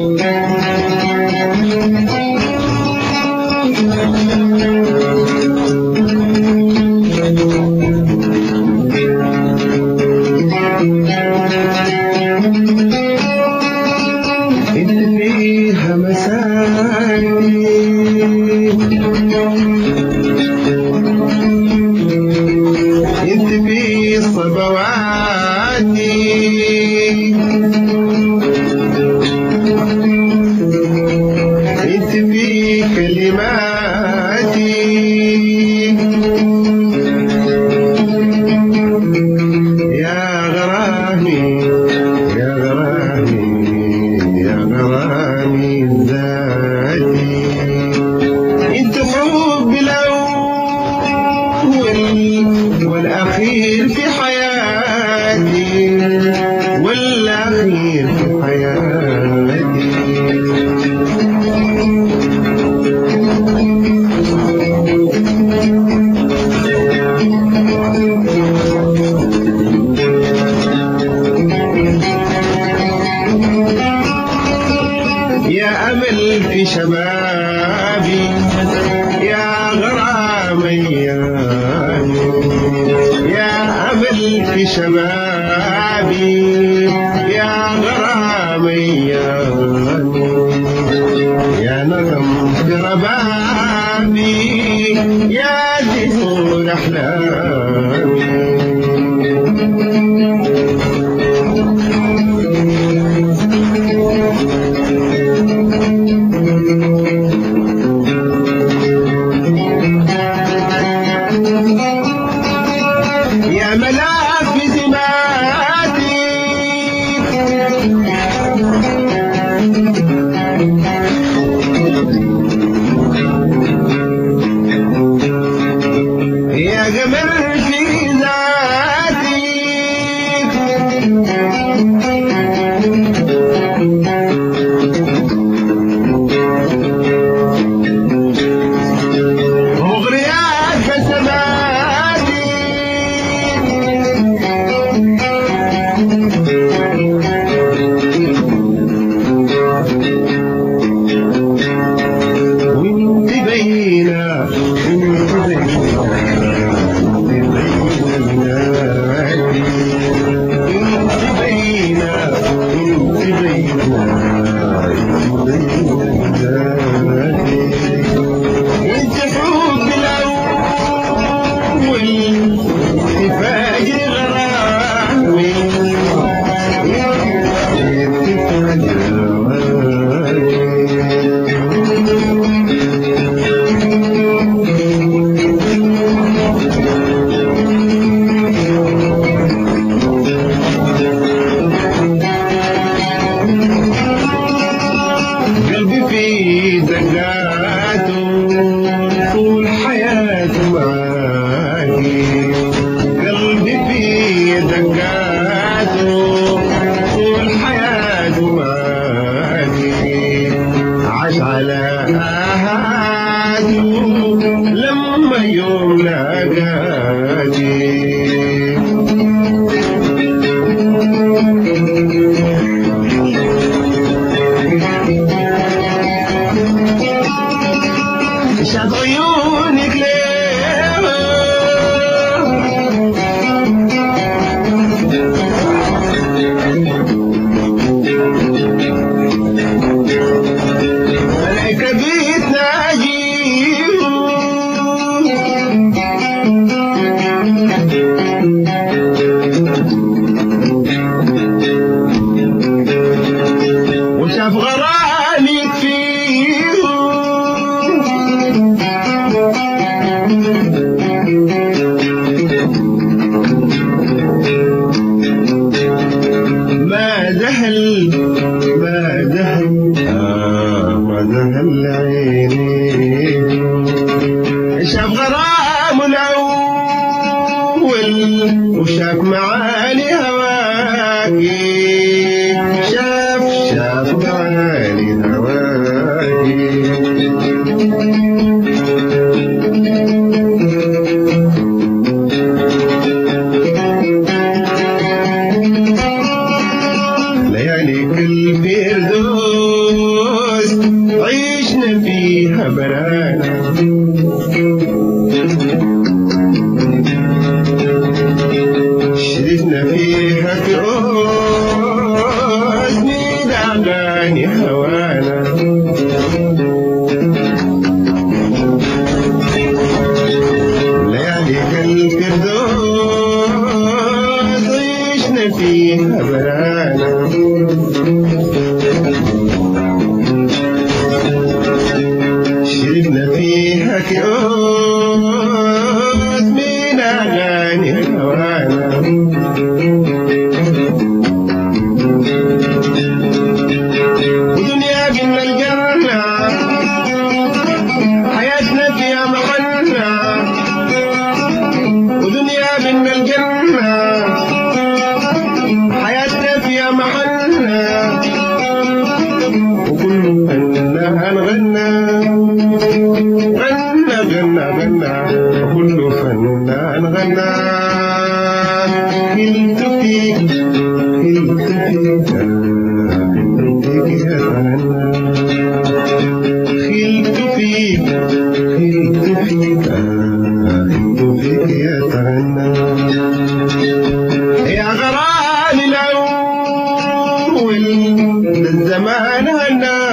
انت فيها مساني انت في صبواتي انت في كلماتي يا غرامي يا غرامي يا غرامي ذاتي انت حب الاول والاخير في حياتي والاخير في حياتي يا أمل في شبابي يا غرامي يا أمل في شبابي يا غرامي يا نغم في ربابي يا زهور أحلامي يا ملاك بزماتي يا قمر في ذاتي مغريات كسماتي وانت بينا وانت بينا انت بينا انت بينا انت حب الاول اتفاق غرامي اتفاق غرامي قلبي في دقاته طول حياته معاكي قلبي في دقاته طول حياته معاكي عاش على آهاته لما يوم لاقاكي شاف عيونك ليه ملائكة بتناجيهم وشاف غرامك فيهم ما ذهل ما ذهل آه ما ذهل عيني شاف غرام الأول وشاف معاني هواكي شاف شاف معاني هواكي ليالي كل الفردوس عيشنا فيها برانا شربنا فيها كؤوس من أغاني هوانا ليالي الفردوس عيشنا فيها برانا شربنا فيها كؤوس من أغاني هوانا ودنيا قلنا الجنة حياتنا فيها مغنى ودنيا قلنا الجنة حياتنا فيها مغنى وكل فنان غنى غنى غنى غنى وكل فنان غنى كلت فيك كلت فيك كلت فيك يا غنى خلت فيك خلت فيك خلت فيك يا تغنى يا غرام الأول ده الزمان هنا